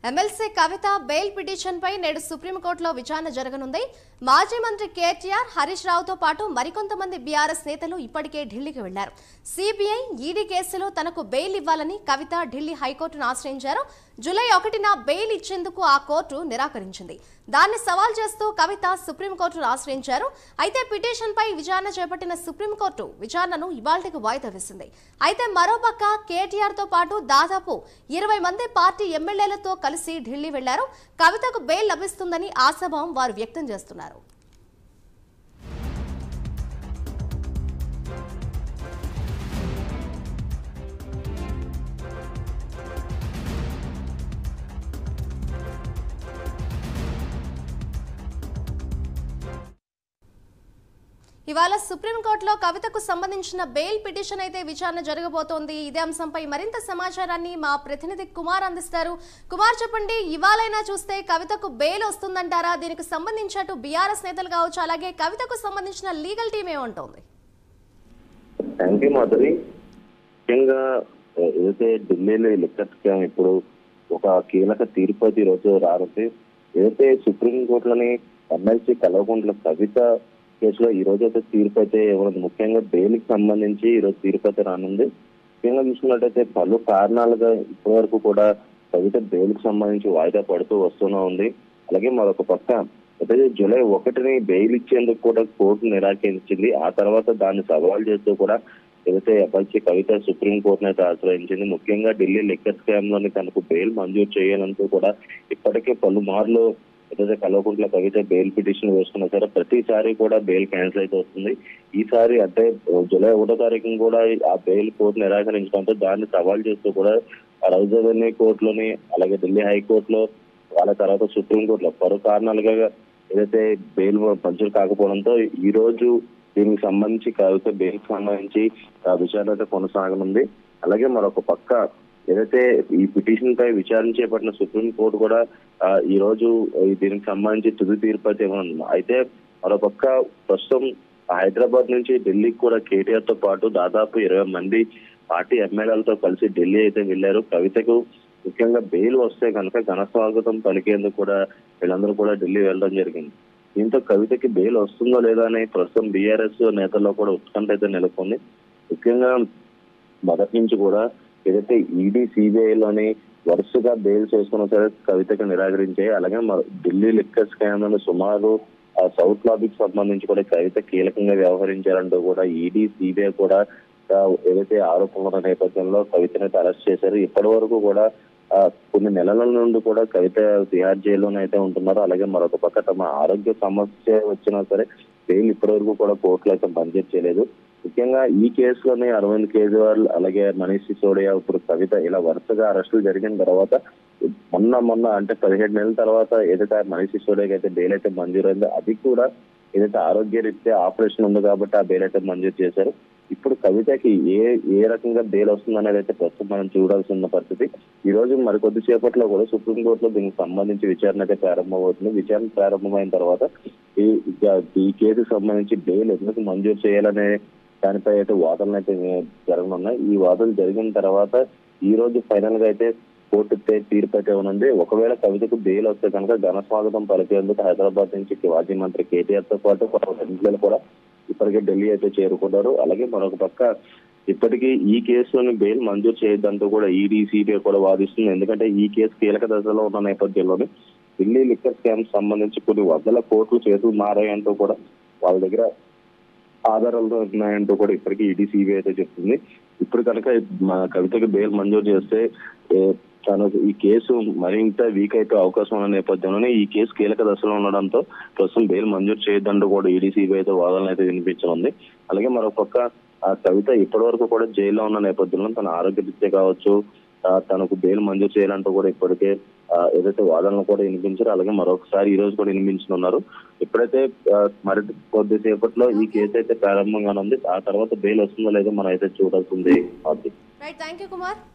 MLC Kavitha bail petition పై నేడు సుప్రీంకోర్టులో విచారణ జరగనుంది మాజీ మంత్రి కేటీఆర్ హరీష్ రావుతో పాటు మరికొంతమంది బీఆర్ఎస్ నేతలు ఇప్పటికే ఢిల్లీకి వెళ్లారు సిబిఐ ఈడీ కేసులో తనకు బెయిల్ ఇవ్వాలని కవిత ఢిల్లీ హైకోర్టును ఆశ్రయించారు జూలై ఒకటిన బెయిల్ ఇచ్చేందుకు ఆ కోర్టు నిరాకరించింది దాన్ని సవాల్ చేస్తూ కవిత సుప్రీంకోర్టును ఆశ్రయించారు అయితే పిటిషన్ పై విచారణ చేపట్టిన సుప్రీంకోర్టు విచారణను ఇవాళ్టికి వాయిదా వేసింది అయితే మరోపక్క కేటీఆర్ తో పాటు దాదాపు ఇరవై మంది పార్టీ ఎమ్మెల్యేలతో కలిసి ఢిల్లీ వెళ్లారు కవితకు బెయిల్ లభిస్తుందని ఆశాభావం వారు వ్యక్తం చేస్తున్నారు ఇవాళ సుప్రీంకోర్టులో కవితకు సంబంధించిన బెయిల్ పిటిషన్ అయితే విచారణ జరగబోతోంది ఇదే అంశంపై మరింత సమాచారాన్ని మా ప్రతినిధి కుమార్ అందిస్తారు కుమార్ చెప్పండి ఇవాళైనా చూస్తే కవితకు బెయిల్ వస్తుందంటారా దీనికి సంబంధించి అటు బీఆర్ఎస్ నేతలు కావచ్చు అలాగే కవితకు సంబంధించిన లీగల్ టీం ఏమంటోంది థ్యాంక్ యూ మాధురి ముఖ్యంగా ఏదైతే ఢిల్లీలో ఈ లిక్కర్ స్కామ్ ఇప్పుడు ఒక కీలక తీర్పు అయితే ఈరోజు రానుంది ఏదైతే సుప్రీం కోర్టులోని ఎమ్మెల్సీ కల్వకుంట్ల కవిత కేసులో ఈ రోజు అయితే తీర్పు అయితే ఇవ్వనుంది ముఖ్యంగా బెయిల్కి సంబంధించి ఈ రోజు తీర్పు అయితే రానుంది ముఖ్యంగా చూసుకున్నట్టయితే పలు కారణాలుగా ఇప్పటి వరకు కూడా కవిత బెయిల్కి సంబంధించి వాయిదా పడుతూ వస్తూనే ఉంది అలాగే మరొక పక్క అయితే జూలై ఒకటిని బెయిల్ ఇచ్చేందుకు కూడా కోర్టు నిరాకరించింది ఆ తర్వాత దాన్ని సవాల్ చేస్తూ కూడా ఏదైతే ఎమ్మెల్సీ కవిత సుప్రీం కోర్టును అయితే ఆశ్రయించింది ముఖ్యంగా ఢిల్లీ లిక్కర్ స్కామ్ లోని తనకు బెయిల్ మంజూరు చేయాలంటూ కూడా ఇప్పటికే పలుమార్లు ఏదైతే కల్వకుంట్ల కవిత బెయిల్ పిటిషన్ వేసుకున్నా సరే ప్రతిసారి కూడా బెయిల్ క్యాన్సిల్ అయితే వస్తుంది ఈసారి అంటే జూలై ఒకటో తారీఖున కూడా ఆ బెయిల్ కోర్టు నిరాకరించడంతో దాన్ని సవాల్ చేస్తూ కూడా రౌజవెన్యూ కోర్టులోని అలాగే ఢిల్లీ హైకోర్టులో వాళ్ళ తర్వాత సుప్రీం కోర్టులో పలు కారణాలుగా ఏదైతే బెయిల్ మంజూరు కాకపోవడంతో ఈ రోజు దీనికి సంబంధించి కవిత బెయిల్ సంబంధించి ఆ విచారణ అయితే కొనసాగనుంది అలాగే మరొక పక్క ఏదైతే ఈ పిటిషన్ పై విచారణ చేపట్టిన సుప్రీం కోర్టు కూడా ఆ, ఈ రోజు ఈ దీనికి సంబంధించి తుది తీర్పు అయితే ఇవ్వనుంది అయితే మరోపక్క ప్రస్తుతం హైదరాబాద్ నుంచి ఢిల్లీకి కూడా కేటీఆర్ తో పాటు దాదాపు ఇరవై మంది పార్టీ ఎమ్మెల్యేలతో కలిసి ఢిల్లీ అయితే వెళ్లారు కవితకు ముఖ్యంగా బెయిల్ వస్తే కనుక ఘన స్వాగతం పలికేందుకు కూడా వీళ్ళందరూ కూడా ఢిల్లీ వెళ్ళడం జరిగింది దీంతో కవితకి బెయిల్ వస్తుందో లేదో అని ప్రస్తుతం బీఆర్ఎస్ నేతల్లో కూడా ఉత్కంఠ అయితే నెలకొంది ముఖ్యంగా మొదటి నుంచి కూడా ఏదైతే ఈడీ సిబిఐ లోని వరుసగా బెయిల్ చేసుకున్న సరే కవితకు నిరాకరించాయి అలాగే మన- ఢిల్లీ లిక్కర్ స్కామ్ లో సుమారు ఆ సౌత్ లాబీకి సంబంధించి కూడా కవిత కీలకంగా వ్యవహరించారంటూ కూడా ఈడీ సిబిఐ కూడా ఆ, ఏదైతే ఆరోపణల ఉన్న నేపథ్యంలో కవితను అయితే అరెస్ట్ చేశారు ఇప్పటి వరకు కూడా ఆ, కొన్ని నెలల నుండి కూడా కవిత తిహార్ జైల్లోనే అయితే ఉంటున్నారు అలాగే మరొక పక్క తమ ఆరోగ్య సమస్య వచ్చినా సరే బెయిల్ ఇప్పటి వరకు కూడా కోర్టులో అయితే మంజూరు చేయలేదు ముఖ్యంగా ఈ కేసులోనే అరవింద్ కేజ్రీవాల్ అలాగే మనీష్ సిసోడియా ఇప్పుడు కవిత ఇలా వరుసగా అరెస్టులు జరిగిన తర్వాత మొన్న మొన్న అంటే పదిహేడు నెలల తర్వాత ఏదైతే మనీష్ సిసోడియాకి అయితే బెయిల్ అయితే మంజూరైందో అది కూడా ఏదైతే ఆరోగ్య రీత్యా ఆపరేషన్ ఉంది కాబట్టి ఆ బెయిల్ అయితే మంజూరు చేశారు ఇప్పుడు కవితకి ఏ ఏ రకంగా బెయిల్ వస్తుంది అనేది అయితే ప్రస్తుతం మనం చూడాల్సిన పరిస్థితి ఈ రోజు మరికొద్ది సేపట్లో కూడా సుప్రీంకోర్టులో దీనికి సంబంధించి విచారణ అయితే ప్రారంభమవుతుంది విచారణ ప్రారంభమైన తర్వాత ఈ ఇక ఈ కేసుకు సంబంధించి బెయిల్ ఎందుకు మంజూరు చేయాలనే దానిపై అయితే వాదనలు అయితే జరగనున్నాయి ఈ వాదనలు జరిగిన తర్వాత ఈ రోజు ఫైనల్ గా అయితే కోర్టు ఇచ్చే తీర్పు అయితే ఉంది ఒకవేళ కవితకు బెయిల్ వస్తే కనుక ఘన స్వాగతం పలికేందుకు హైదరాబాద్ నుంచి మాజీ మంత్రి కేటీఆర్ తో పాటు కొంత ఎమ్మెల్యేలు కూడా ఇప్పటికే ఢిల్లీ అయితే చేరుకున్నారు అలాగే మరొక పక్క ఇప్పటికీ ఈ కేసులోని బెయిల్ మంజూరు చేయొద్దంటూ కూడా ఈడీ సిబిఐ కూడా వాదిస్తుంది ఎందుకంటే ఈ కేసు కీలక దశలో ఉన్న నేపథ్యంలోనే ఢిల్లీ లిక్కర్ స్కామ్ సంబంధించి కొన్ని వందల కోట్లు చేతులు మారాయంటూ కూడా వాళ్ళ దగ్గర ఆధారాలతో ఉన్నాయంటూ కూడా ఇప్పటికీ ఈడీ సిబిఐ అయితే చెప్తుంది ఇప్పుడు కనుక మా కవితకి బెయిల్ మంజూరు చేస్తే ఏ, తను ఈ కేసు మరింత వీక్ అయిపోయే అవకాశం ఉన్న నేపథ్యంలోనే ఈ కేసు కీలక దశలో ఉండడంతో ప్రస్తుతం బెయిల్ మంజూరు చేయొద్దంటూ కూడా ఈడీ సిబిఐ అయితే వాదనలు అయితే వినిపించనుంది అలాగే మరొక పక్క ఆ కవిత ఇప్పటి వరకు కూడా జైల్లో ఉన్న నేపథ్యంలో తన ఆరోగ్య రీత్యా కావచ్చు ఆ, తనకు బెయిల్ మంజూరు చేయాలంటూ కూడా ఇప్పటికే ఆ, ఏదైతే వాదనలు కూడా వినిపించారో అలాగే మరొకసారి ఈ రోజు కూడా వినిపించనున్నారు ఇప్పుడైతే ఆ, మరి కొద్దిసేపట్లో ఈ కేసు అయితే ప్రారంభంగా ఉంది ఆ తర్వాత బెయిల్ వస్తుందో లేదో మనం అయితే చూడాల్సింది అది రైట్ థ్యాంక్ యూ కుమార్